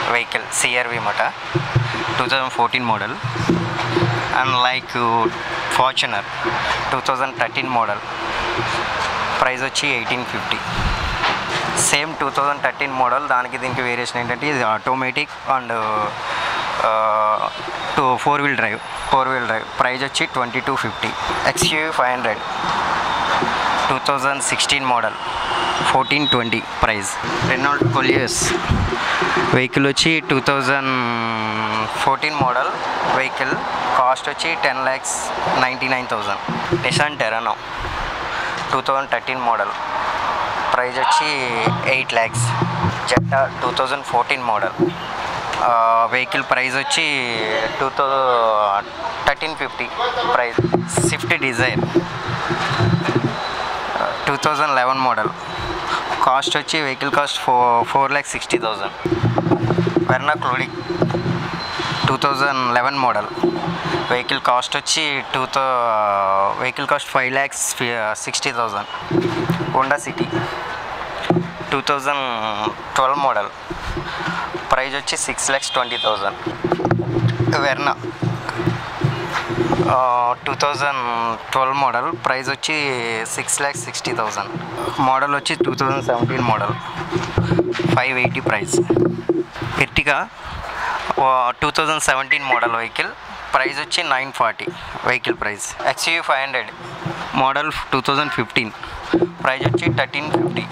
Vehicle CRV మాట two thousand fourteen model and like Fortuner two thousand thirteen model price వచ్చి eighteen fifty same two thousand thirteen model దానికి దీనికి variation ఏంటంటే ఇది automatic and two four wheel drive four wheel drive price వచ్చి twenty two fifty XUV five hundred two thousand sixteen model fourteen twenty price Renault Koleos vehicle వచ్చి two thousand fourteen model vehicle cost వచ్చి ten lakhs ninety nine thousand Nissan టెరానో two thousand thirteen model price వచ్చి eight lakhs Jetta two thousand fourteen model vehicle price వచ్చి two thou thirteen fifty price Swift Dzire two thousand eleven model cost వచ్చి vehicle cost fo four lakhs sixty thousand Verna fluidic two thousand eleven model vehicle cost వచ్చి two thou vehicle cost five lakhs sixty thousand Honda City two thousand twelve model price వచ్చి six lakhs twenty thousand Verna two thousand twelve model price వచ్చి six lakhs sixty thousand model వచ్చి two thousand seventeen model five eighty price Ertiga two thousand seventeen model vehicle price వచ్చి nine forty vehicle price XU five hundred model two thousand fifteen price వచ్చి thirteen fifty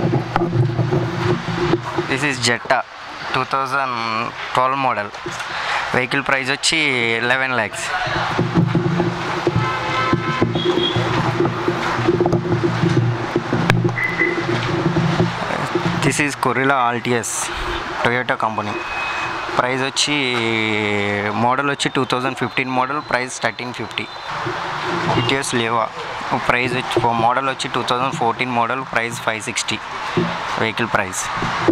this is Jetta two thousand twelve model vehicle price వచ్చి eleven lakhs this is Corolla Altis Toyota company price వచ్చి model వచ్చి two thousand fifteen model price thirteen fifty Etios Liva price వచ్చి model వచ్చి two thousand fourteen model price five sixty vehicle price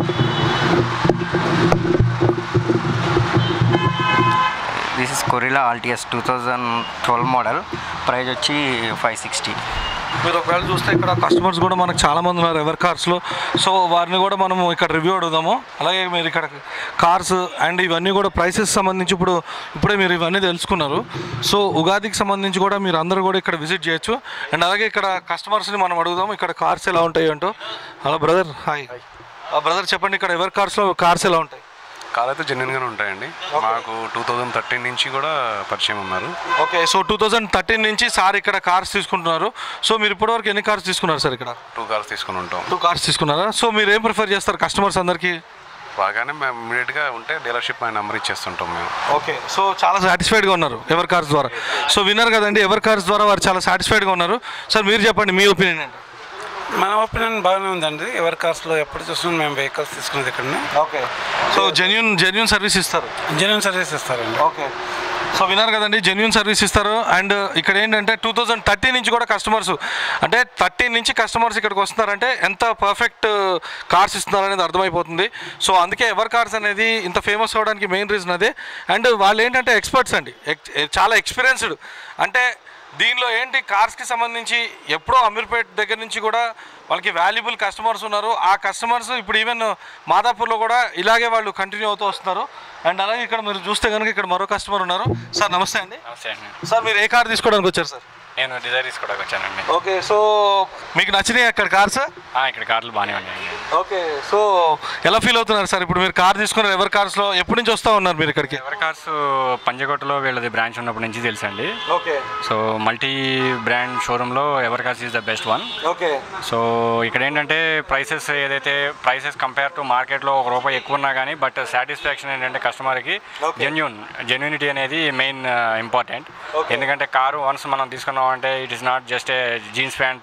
this is Corolla Altis two thousand twelve model price వచ్చి five sixty మీరు ఒకవేళ చూస్తే ఇక్కడ customers కూడా మనకు చాలా మంది ఉన్నారు ఎవర్ కార్స్లో సో వారిని కూడా మనము ఇక్కడ రివ్యూ అడుగుదాము అలాగే మీరు ఇక్కడ కార్స్ అండ్ ఇవన్నీ కూడా ప్రైసెస్ సంబంధించి ఇప్పుడు ఇప్పుడే మీరు ఇవన్నీ తెలుసుకున్నారు సో ఉగాదికి సంబంధించి కూడా మీరు అందరూ కూడా ఇక్కడ విజిట్ చేయొచ్చు అండ్ అలాగే ఇక్కడ కస్టమర్స్ని మనం అడుగుదాం ఇక్కడ కార్స్ ఎలా ఉంటాయి అంటూ హలో బ్రదర్ హాయ్ బ్రదర్ చెప్పండి ఇక్కడ ఎవర్ కార్స్లో కార్స్ ఎలా ఉంటాయి కార్ అయితే జెన్యున్గానే ఉంటాయండి మాకు టూ థౌజండ్ థర్టీన్ నుంచి కూడా పరిచయం ఉన్నారు okay so two thousand thirteen నుంచి సార్ ఇక్కడ కార్స్ తీసుకుంటున్నారు సో మీరు ఇప్పటివరకు ఎన్ని కార్స్ తీసుకున్నారు సార్ ఇక్కడ టూ కార్స్ తీసుకుని ఉంటాం టూ కార్స్ తీసుకున్నారా సో మీరు ఏం ప్రిఫర్ చేస్తారు కస్టమర్స్ అందరికీ బాగానే మేము ఇమీడియట్గా ఉంటే డీలర్షిప్ మా నెంబర్ ఇచ్చేస్తుంటాం మేము ఓకే సో చాలా సాటిస్ఫైడ్గా ఉన్నారు ఎవర్ కార్స్ ద్వారా సో విన్నారు కదండి ఎవర్ కార్స్ ద్వారా వారు చాలా సాటిస్ఫైడ్గా ఉన్నారు సార్ మీరు చెప్పండి మీ ఒపీనియన్ ఏంటి మన ఒపీనియన్ బాగానే ఉందండి ఎవరి కార్స్లో ఎప్పుడు చూసినా మేము వెహికల్స్ తీసుకునేది ఇక్కడనే okay so genuine genuine service ఇస్తారు ఇంజనీరింగ్ సర్వీస్ ఇస్తారండి ఓకే సో విన్నారు కదండి జెన్యున్ సర్వీస్ ఇస్తారు అండ్ ఇక్కడ ఏంటంటే టూ థౌజండ్ థర్టీ నుంచి కూడా కస్టమర్స్ అంటే థర్టీ నుంచి కస్టమర్స్ ఇక్కడికి వస్తున్నారంటే ఎంత పర్ఫెక్ట్ కార్స్ ఇస్తున్నారు అనేది అర్థమైపోతుంది సో అందుకే ఎవర్ కార్స్ అనేది ఇంత ఫేమస్ అవ్వడానికి మెయిన్ రీజన్ అదే అండ్ వాళ్ళు ఏంటంటే ఎక్స్పర్ట్స్ అండి ఎక్- చాలా ఎక్స్పీరియన్స్డ్ అంటే దీనిలో ఏంటి కార్స్కి సంబంధించి ఎప్పుడో అమీర్పేట్ దగ్గర నుంచి కూడా వాళ్ళకి వాల్యుబుల్ కస్టమర్స్ ఉన్నారు ఆ కస్టమర్స్ ఇప్పుడు ఈవెన్ మాదాపూర్లో కూడా ఇలాగే వాళ్ళు కంటిన్యూ అవుతూ వస్తున్నారు అండ్ అలాగే ఇక్కడ మీరు చూస్తే కనుక ఇక్కడ మరో కస్టమర్ ఉన్నారు సార్ నమస్తే అండి నమస్తే అండి సార్ మీరు ఏ కార్ తీసుకోవడానికి వచ్చారు సార్ నేను డిజైర్ తీసుకోవడానికి వచ్చానండి ఓకే సో మీకు నచ్చినాయి అక్కడ కార్స్ ఆ, ఇక్కడ కార్లు బాగానే ఉన్నాయండి ఓకే సో ఎలా ఫీల్ అవుతున్నారు సార్ ఇప్పుడు మీరు కార్ తీసుకున్నారు ఎవరి కార్స్లో ఎప్పటి నుంచి వస్తూ ఉన్నారు మీరు ఇక్కడికి ఎవరి కార్స్ పంజకోటలో వీళ్ళది బ్రాంచ్ ఉన్నప్పటి నుంచి తెలుసండి ఓకే సో మల్టీ బ్రాండ్ షోరూంలో ఎవరి cars is the best one okay so ఇక్కడ ఏంటంటే ప్రైసెస్ ఏదైతే ప్రైసెస్ కంపేర్ టు మార్కెట్లో ఒక రూపాయి ఎక్కువ ఉన్నా కానీ బట్ సాటిస్ఫాక్షన్ ఏంటంటే కస్టమర్కి Okay. జెన్యున్ జెన్యునిటీ అనేది మెయిన్ ఇంపార్టెంట్ Okay. ఎందుకంటే కారు వన్స్ మనం తీసుకున్నాం అంటే it is not just a jeans pant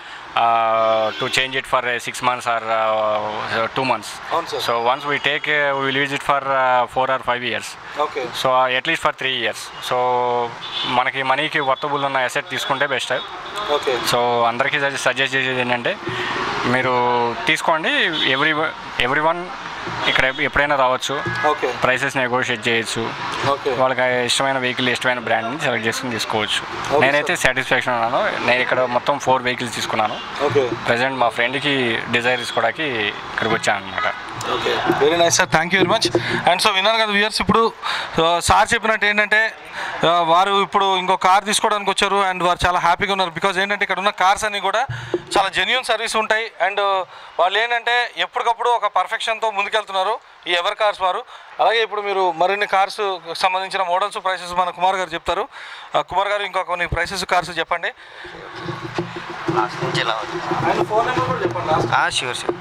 to change it for six months or two months అవును sir. So once we take will use it for four or five years okay so at least for three years so మనకి మనీకి worthable ఉన్న asset తీసుకుంటే best okay so అందరికీ suggest చేసేది ఏంటంటే మీరు తీసుకోండి ఎవ్రీ ఎవ్రీ వన్ ఇక్కడ ఎప్పుడైనా రావచ్చు ఓకే ప్రైసెస్ నెగోషియేట్ చేయొచ్చు ఓకే వాళ్ళకి ఇష్టమైన వెహికల్ ఇష్టమైన బ్రాండ్ని సెలెక్ట్ చేసుకుని తీసుకోవచ్చు నేనైతే సాటిస్ఫాక్షన్ ఉన్నాను నేను ఇక్కడ మొత్తం ఫోర్ వెహికల్స్ తీసుకున్నాను ఓకే ప్రజెంట్ మా ఫ్రెండ్కి డిజైర్ తీసుకోవడానికి ఇక్కడికి వచ్చాను అనమాట okay very nice sir thank you very much and so విన్నారు కదా వ్యూయర్స్ ఇప్పుడు సార్ చెప్పినట్టు ఏంటంటే ఆ, వారు ఇప్పుడు ఇంకో కార్ తీసుకోవడానికి వచ్చారు అండ్ వారు చాలా హ్యాపీగా ఉన్నారు బికాజ్ ఏంటంటే ఇక్కడ ఉన్న కార్స్ అన్ని కూడా చాలా జెన్యున్ సర్వీస్ ఉంటాయి అండ్ వాళ్ళు ఏంటంటే ఎప్పటికప్పుడు ఒక పర్ఫెక్షన్తో ముందుకెళ్తున్నారు ఈ ఎవర్ కార్స్ వారు అలాగే ఇప్పుడు మీరు మరిన్ని కార్స్ సంబంధించిన మోడల్స్ ప్రైసెస్ మన కుమార్ గారు చెప్తారు ఆ, కుమార్ గారు ఇంకొక కొన్ని ప్రైసెస్ కార్స్ చెప్పండి లాస్ట్ నుంచి ఎలా అవుతుంది అండ్ ఫోన్ నెంబర్ కూడా చెప్పండి షూర్ షూర్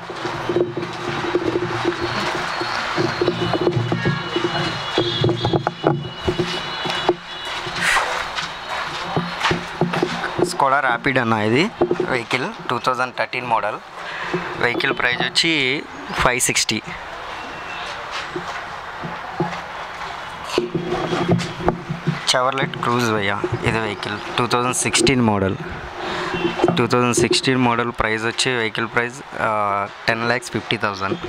స్కోడా ర్యాపిడ్ అన్న ఇది vehicle two thousand thirteen model vehicle price వచ్చి ఫైవ్ సిక్స్టీ చవర్లెట్ క్రూజ్ భయ్య ఇది vehicle two thousand sixteen model two thousand sixteen model price వచ్చి vehicle price ten lakhs fifty thousand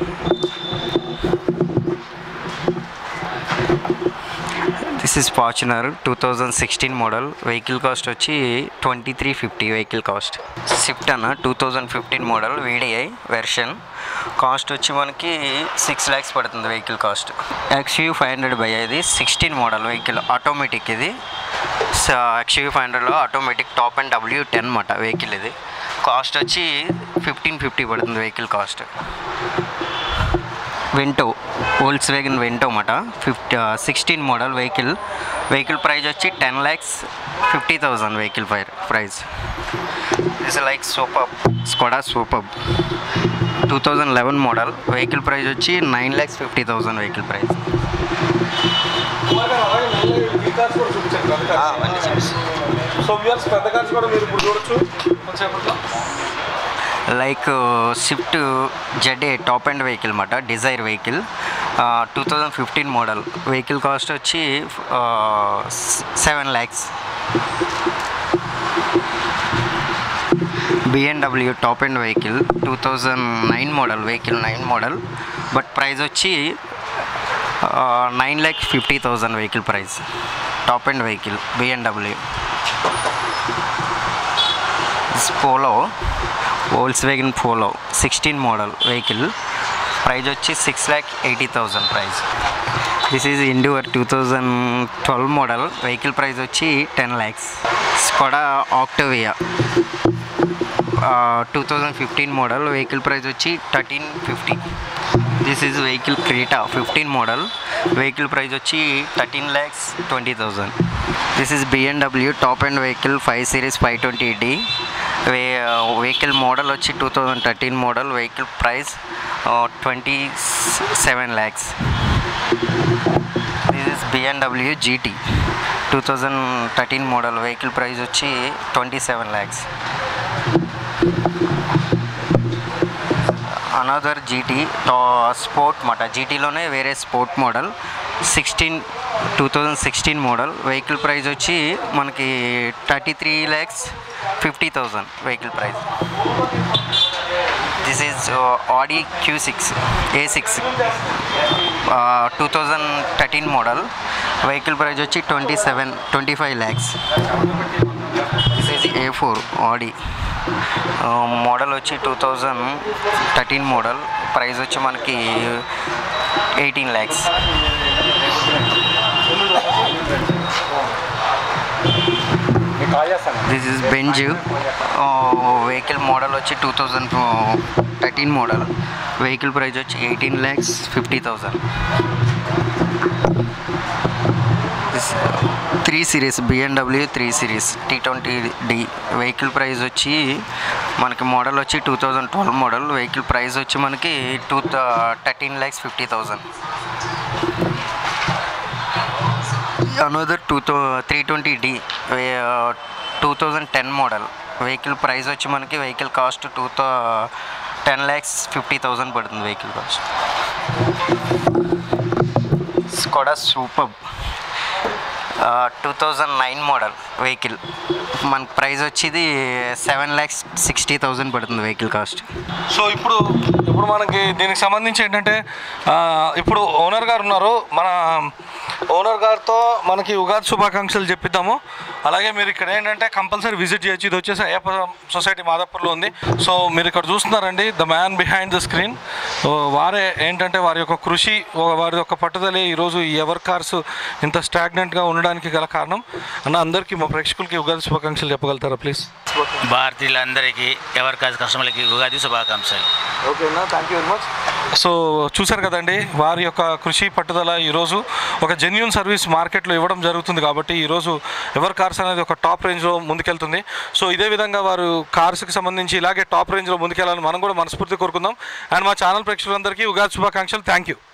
this is Fortuner two thousand sixteen model vehicle cost వచ్చి twenty three fifty vehicle cost Swift అన్న two thousand fifteen model VDI version cost వచ్చి మనకి six lakhs పడుతుంది vehicle cost XU five hundred by ఇది sixteen model vehicle automatic ఇది XU five హండ్రెడ్లో automatic top and W ten అన్నమాట vehicle ఇది cost వచ్చి ఫిఫ్టీన్ ఫిఫ్టీ పడుతుంది vehicle cost Vento Volkswagen Vento అన్నమాట fifty sixteen model vehicle vehicle price వచ్చి ten lakhs fifty thousand vehicle fair price is like Superb Skoda Superb two thousand eleven model vehicle price వచ్చి nine lakhs fifty thousand vehicle price so viewers పెద్ద cars కూడా మీరు ఇప్పుడు చూడొచ్చు కొంచెంసేపట్లో like Swift ZA top and vehicle అన్నమాట Dzire vehicle two thousand fifteen model vehicle cost వచ్చి seven lakhs BMW top and vehicle two thousand nine model vehicle nine model but price వచ్చి nine lakh fifty thousand vehicle price top and vehicle BMW Polo Volkswagen Polo sixteen model vehicle price వచ్చి six lakh eighty thousand price this is Endeavour two thousand twelve model vehicle price వచ్చి ten lakhs Skoda ఆక్టోవియా two thousand fifteen model vehicle price వచ్చి thirteen fifty this is vehicle Creta fifteen model vehicle price వచ్చి thirteen lakhs twenty thousand this is BMW top and vehicle five series five twenty D వే vehicle model వచ్చి two thousand thirteen model vehicle price twenty seven lakhs this is BMW GT two thousand thirteen model vehicle price వచ్చి twenty seven lakhs another GT sport మాట జీటీలోనే వేరే sport model sixteen two thousand sixteen model vehicle price వచ్చి మనకి thirty three lakhs fifty thousand vehicle price this is Audi Q six A six two thousand thirteen model vehicle price వచ్చి twenty seven twenty five lakhs this is A four Audi model వచ్చి two thousand thirteen model price వచ్చి మనకి eighteen lakhs this is Benz vehicle model వచ్చి two thousand thirteen model vehicle price వచ్చి eighteen lakhs fifty thousand three series BMW three series T twenty D vehicle price వచ్చి మనకి model వచ్చి two thousand twelve model vehicle price వచ్చి మనకి two thirteen lakhs fifty thousand another two thou three twenty D two thousand ten model vehicle price వచ్చి మనకి vehicle cost two thou ten lakhs fifty thousand పడుతుంది vehicle cost Skoda Superb two thousand nine model vehicle మన price వచ్చేది seven lakhs sixty thousand పడుతుంది vehicle cost so ఇప్పుడు ఇప్పుడు మనకి దీనికి సంబంధించి ఏంటంటే ఆ, ఇప్పుడు ఓనర్ గారు ఉన్నారు మన ఓనర్ గారితో మనకి ఉగాది శుభాకాంక్షలు చెప్పిద్దాము అలాగే మీరు ఇక్కడ ఏంటంటే కంపల్సరీ విజిట్ చేయొచ్చు ఇది వచ్చేసి అయ్యప్ప సొసైటీ మాదాపూర్లో ఉంది సో మీరు ఇక్కడ చూస్తున్నారండి the man behind the screen వారే ఏంటంటే వారి యొక్క కృషి ఓ- వారి యొక్క పట్టుదలే ఈరోజు ఈ ఎవర్ కార్స్ ఇంత స్టాగ్నెంట్గా ఉండడానికి గల కారణం అన్న అందరికీ మా ప్రేక్షకులకి ఉగాది శుభాకాంక్షలు చెప్పగలుగుతారా ప్లీజ్ భారతీయులందరికీ ఎవరి కాజ్ కస్టమర్లకి ఉగాది శుభాకాంక్షలు ఓకే అన్న thank you very much so చూసారు కదండి వారి యొక్క కృషి పట్టుదల ఈరోజు ఒక జెన్యున్ సర్వీస్ మార్కెట్లో ఇవ్వడం జరుగుతుంది కాబట్టి ఈరోజు ఎవర్ కార్స్ అనేది ఒక టాప్ రేంజ్లో ముందుకెళ్తుంది సో ఇదే విధంగా వారు కార్స్కి సంబంధించి ఇలాగే టాప్ రేంజ్లో ముందుకెళ్ళాలని మనం కూడా మనస్ఫూర్తి కోరుకుందాం అండ్ మా ఛానల్ ప్రేక్షకులందరికీ ఉగాది శుభాకాంక్షలు థ్యాంక్ యూ